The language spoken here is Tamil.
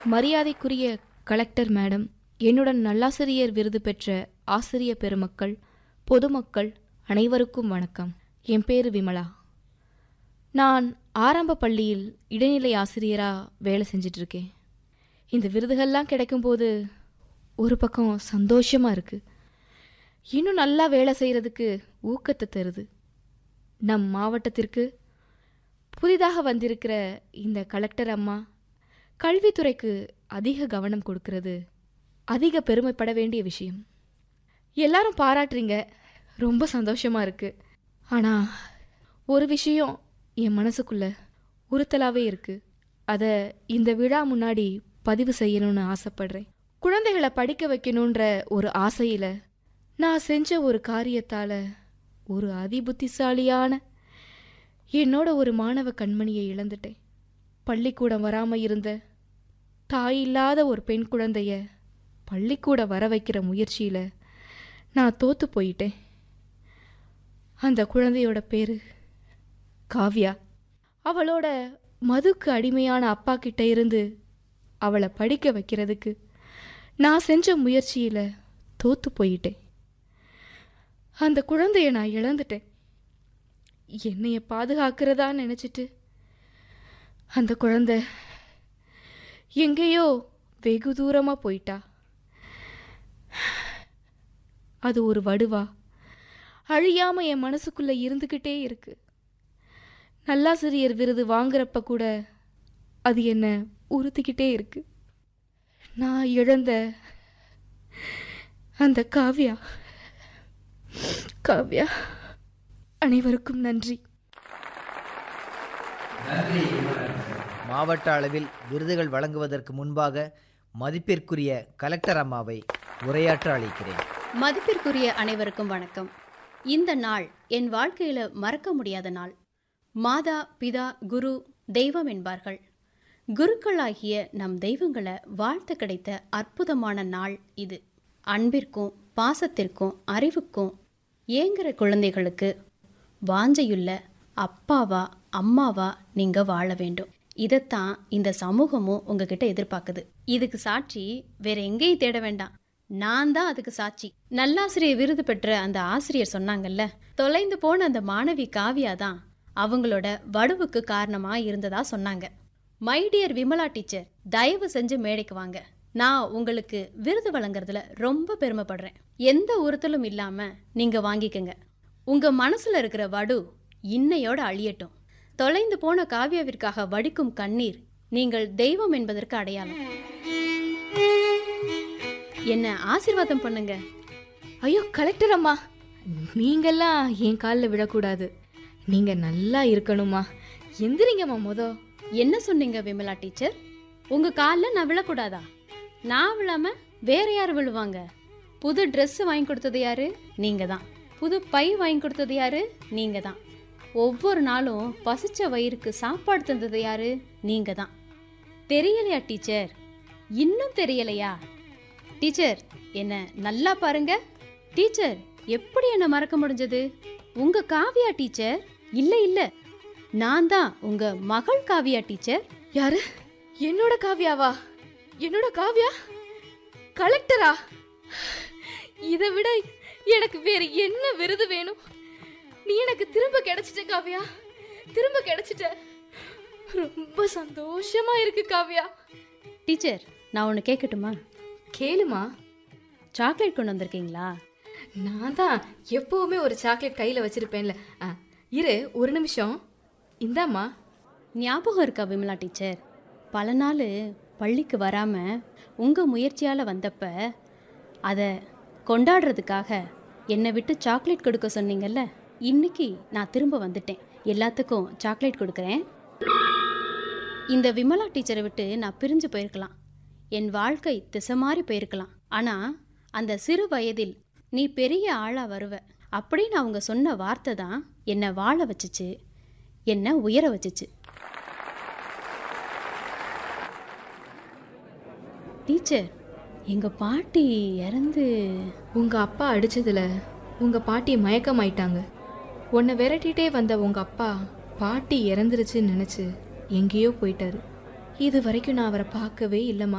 மரியாதைக்குரிய கலெக்டர் மேடம் என்னுடன் நல்லாசிரியர் விருது பெற்ற ஆசிரிய பெருமக்கள் பொதுமக்கள் அனைவருக்கும் வணக்கம் என் பேரு விமலா நான் ஆரம்ப பள்ளியில் இடைநிலை ஆசிரியராக வேலை செஞ்சிட்டு இருக்கேன் இந்த விருதுகள்லாம் கிடைக்கும்போது ஒரு பக்கம் சந்தோஷமாக இருக்குது இன்னும் நல்லா வேலை செய்கிறதுக்கு ஊக்கத்தை தருது நம் மாவட்டத்திற்கு புதிதாக வந்திருக்கிற இந்த கலெக்டர் அம்மா கல்வித்துறைக்கு அதிக கவனம் கொடுக்கிறது அதிக பெருமைப்பட வேண்டிய விஷயம் எல்லாரும் பாராட்டுறீங்க ரொம்ப சந்தோஷமாக இருக்குது ஆனால் ஒரு விஷயம் என் மனசுக்குள்ள உறுத்தலாகவே இருக்குது அதை இந்த விழா முன்னாடி பதிவு செய்யணும்னு ஆசைப்படுறேன் குழந்தைகளை படிக்க வைக்கணுன்ற ஒரு ஆசையில் நான் செஞ்ச ஒரு காரியத்தால் ஒரு அதிபுத்திசாலியான என்னோட ஒரு மாணவ கண்மணியை இழந்துட்டேன் பள்ளிக்கூடம் வராமல் இருந்த தாய் இல்லாத ஒரு பெண் குழந்தைய பள்ளிக்கூடம் வர வைக்கிற முயற்சியில் நான் தோத்து போயிட்டேன் அந்த குழந்தையோட பேரு காவ்யா அவளோட மதுக்கு அடிமையான அப்பா கிட்ட இருந்து அவளை படிக்க வைக்கிறதுக்கு நான் செஞ்ச முயற்சியில் தோத்து போயிட்டேன் அந்த குழந்தைய நான் இழந்துட்டேன் என்னைய பாதுகாக்கிறதா நினச்சிட்டு அந்த குழந்தை எங்கேயோ வெகு தூரமாக போயிட்டா அது ஒரு வடுவா அழியாம என் மனசுக்குள்ள இருந்துக்கிட்டே இருக்கு நல்லாசிரியர் விருது வாங்குறப்ப கூட அது என்ன உறுத்திக்கிட்டே இருக்கு நான் இழந்த அந்த காவ்யா காவ்யா அனைவருக்கும் நன்றி மாவட்ட அளவில் விருதுகள் வழங்குவதற்கு முன்பாக மதிப்பிற்குரிய கலெக்டர் அம்மாவை உரையாற்ற அழைக்கிறேன் மதிப்பிற்குரிய அனைவருக்கும் வணக்கம் இந்த நாள் என் வாழ்க்கையில மறக்க முடியாத நாள் மாதா பிதா குரு தெய்வம் என்பார்கள் குருக்களாகிய நம் தெய்வங்களை வாழ்த்து கிடைத்த அற்புதமான நாள் இது அன்பிற்கும் பாசத்திற்கும் அறிவுக்கும் ஏங்குற குழந்தைகளுக்கு வாஞ்சையுள்ள அப்பாவா அம்மாவா நீங்க வாழ வேண்டும் இதைத்தான் இந்த சமூகமும் உங்ககிட்ட எதிர்பார்க்குது இதுக்கு சாட்சி வேற எங்கேயும் தேட வேண்டாம் நான் தான் அதுக்கு சாட்சி நல்லாசிரியர் விருது பெற்ற அந்த ஆசிரியர் சொன்னாங்கல்ல தொலைந்து போன அந்த மாணவி காவியா தான் அவங்களோட வடுவுக்கு காரணமா இருந்ததா சொன்னாங்க மை டியர் விமலா டீச்சர் தயவு செஞ்சு மேடைக்கு வாங்க நான் உங்களுக்கு விருது வழங்குறதுல ரொம்ப பெருமைப்படுறேன் எந்த உறுத்தலும் இல்லாம நீங்க வாங்கிக்கங்க உங்க மனசுல இருக்கிற வடு இன்னையோட அழியட்டும் தொலைந்து போன காவியாவிற்காக வடிக்கும் கண்ணீர் நீங்கள் தெய்வம் என்பதற்கு அடையாளம் என்ன ஆசீர்வாதம் பண்ணுங்க ஐயோ கலெக்டர் அம்மா நீங்கெல்லாம் என் காலில் விழக்கூடாது நீங்க நல்லா இருக்கணுமா எந்திரிங்கம்மா மொத என்ன சொன்னீங்க விமலா டீச்சர் உங்க காலில் நான் விழக்கூடாதா நான் விழாம வேற யார் விழுவாங்க புது Dress வாங்கி கொடுத்தது யாரு நீங்க தான் புது பை வாங்கி கொடுத்தது யாரு நீங்க தான் ஒவ்வொரு நாளும் பசிச்ச வயிறுக்கு சாப்பாடு தந்தது யாரு நீங்க தான் தெரியலையா டீச்சர் இன்னும் தெரியலையா டீச்சர் என்ன நல்லா பாருங்க டீச்சர் எப்படி என்ன மறக்க முடிஞ்சது உங்க காவியா டீச்சர் இல்ல இல்ல நான் தான் உங்க மகள் காவியா டீச்சர் யாரு என்னோட காவ்யாவா என்னோட காவ்யா கலெக்டரா இதை விட எனக்கு வேற என்ன விருது வேணும் நீ எனக்கு திரும்ப கிடைச்சிட்ட காவ்யா திரும்ப கிடைச்சிட்ட ரொம்ப சந்தோஷமா இருக்கு காவ்யா டீச்சர் நான் ஒன்று கேட்கட்டுமா கேளுமா சாக்லேட் கொண்டு வந்திருக்கீங்களா நான் தான் எப்பவுமே ஒரு சாக்லேட் கையில் வச்சிருப்பேன்ல ஆ, இரு ஒரு நிமிஷம் இந்தாம்மா ஞாபகம் இருக்கா விமலா டீச்சர் பல நாள் பள்ளிக்கு வராமல் உங்கள் முயற்சியால் வந்தப்ப அதை கொண்டாடுறதுக்காக என்னை விட்டு சாக்லேட் கொடுக்க சொன்னீங்கல்ல இன்னைக்கு நான் திரும்ப வந்துட்டேன் எல்லாத்துக்கும் சாக்லேட் கொடுக்குறேன் இந்த விமலா டீச்சரை விட்டு நான் பிரிஞ்சு போயிருக்கலாம் என் வாழ்க்கை திசை மாறி போயிருக்கலாம் ஆனால் அந்த சிறு வயதில் நீ பெரிய ஆளா வருவ அப்படின்னு அவங்க சொன்ன வார்த்தை தான் என்னை வாழ வச்சுச்சு என்னை உயர வச்சுச்சு டீச்சர் எங்க பாட்டி இறந்து உங்க அப்பா அடிச்சதுல உங்க பாட்டி மயக்கமாயிட்டாங்க உன்னை விரட்டிட்டே வந்த உங்க அப்பா பாட்டி இறந்துருச்சுன்னு நினைச்சு எங்கேயோ போயிட்டாரு இது வரைக்கும் நான் அவரை பார்க்கவே இல்லைம்மா